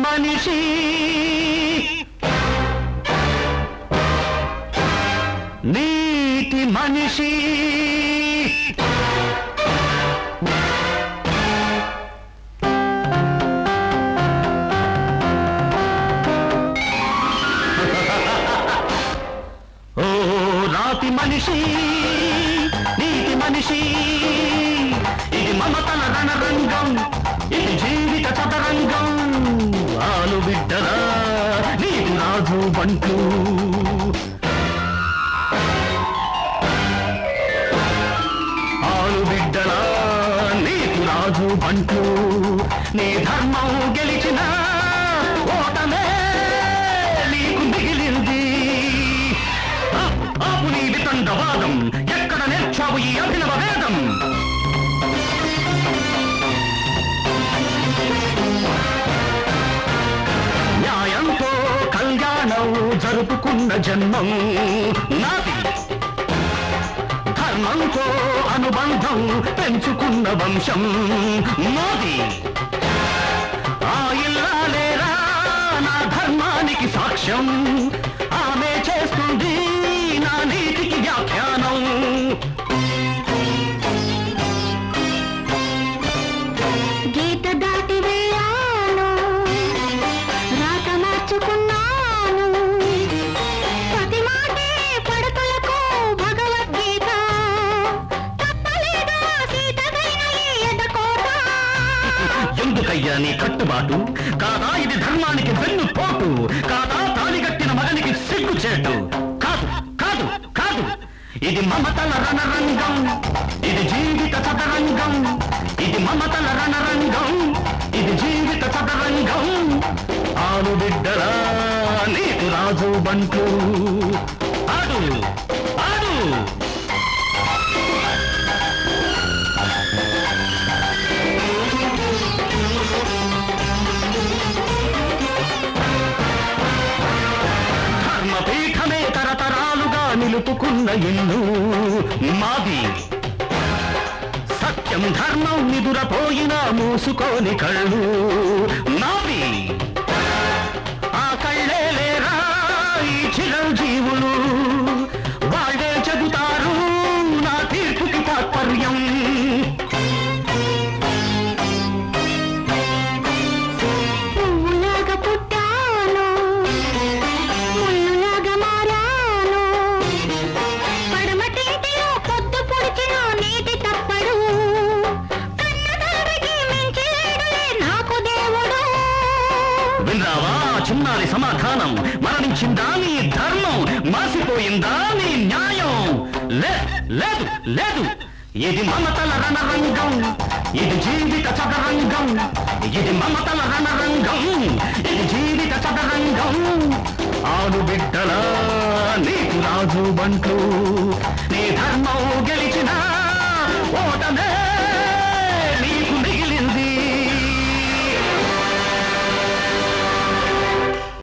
మనిషి నీతి మనిషి ఓ రాతి మనిషి నీతి మనిషి ఇది మమతల రణరంగం ఇది జీవిత చదరంగం ఆలు బిడ్డరా నీకు రాజు బంటు ఆలు బిడ్డలా నీకు రాజు బంటు నీ ధర్మం గెలిచిన ఓటమే నీకు మిగిలింది ఆ, ఆపు నీ వితండవాదం ఎక్కడ నేర్చావు ఈ అభినవ వేదం న్యాయంతో కళ్యాణం జరుపుకున్న జన్మం నాది ధర్మంతో అనుబంధం పెంచుకున్న వంశం మోది ఆ ఇల్లాలేరా నా ధర్మానికి సాక్ష్యం ఆమె చేస్తుంది నా నీతికి వ్యాఖ్యానం గీత దాటి వెళ్ళాను రాత మార్చుకున్నాను ప్రతి మాటే పడకలకు భగవద్గీత తప్పలేదా సీతదైన ఈ ఎదకోట ఎందుకయ్యా నీ కట్టుబాటు కాదా ఇది ధర్మానికి వెన్ను పోటు కాదా తాలిగట్టిన మగనికి సిగ్గు చేటు కాదు కాదు కాదు ఇది మమతల రణరంగం ఇది జీవిత చదరంగం ఇది మమతల రణరంగం ఇది జీవిత చదరంగం ఆలు బిడ్డరా నీకు రాజు బంటు ఆడు ఆడు ధర్మపీఠమే తరతరాలుగా నిలుపుకున్న ఇల్లు మాది సత్యం ధర్మం నిదురపోయిన మూసుకోని కళ్ళు నావి ఆ కళ్ళే లేరా ఈ చిరంజీవులు వాళ్ళే చెబుతారు నా తీర్పుకి తాత్పర్యం పువ్వులాగా పుట్టాను ముళ్ళులాగా మారాను పడమటింటిలో పొద్దు పొడిచిన నీటి తప్పడు కన్నదానికి మించేడులే నాకు దేవుడు విన్నావా చిన్నారి సమాధానం మరణించిందా నీ ధర్మం మాసిపోయిందా నీ న్యాయం లే లేదు లేదు ఇది మమతల రణరంగం ఇది జీవిత చదరంగం ఇది మమతల రణరంగం ఇది జీవిత చదరంగం ఆలు బిడ్డల నీకు రాజు బంటు నీ ధర్మం గెలిచిన ఓటమే